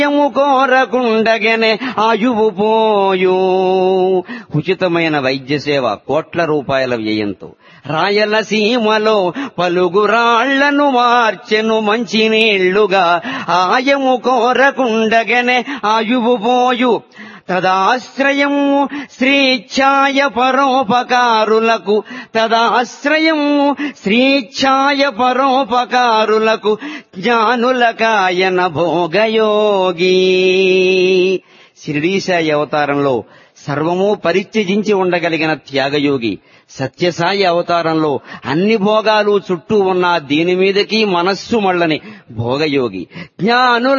యము కోరకుండగనే ఆయువు పోయు ఉచితమైన వైద్య సేవ కోట్ల రూపాయల వ్యయంతో రాయలసీమలో పలుగు రాళ్లను మార్చెను మంచినీళ్లుగా ఆయము కోరకుండగనే ఆయువు పోయు తదాశ్రయము శ్రీఛాయ పరోపకారులకు తదాశ్రయము శ్రీఛాయ పరోపకారులకు జ్ఞానులకాయన భోగయోగి శిరిడీసాయి అవతారంలో సర్వము పరిత్యజించి ఉండగలిగిన త్యాగయోగి సత్యసాయి అవతారంలో అన్ని భోగాలు చుట్టూ ఉన్న దీని మీదకి మనస్సు మళ్ళని భోగయోగి జ్ఞానుల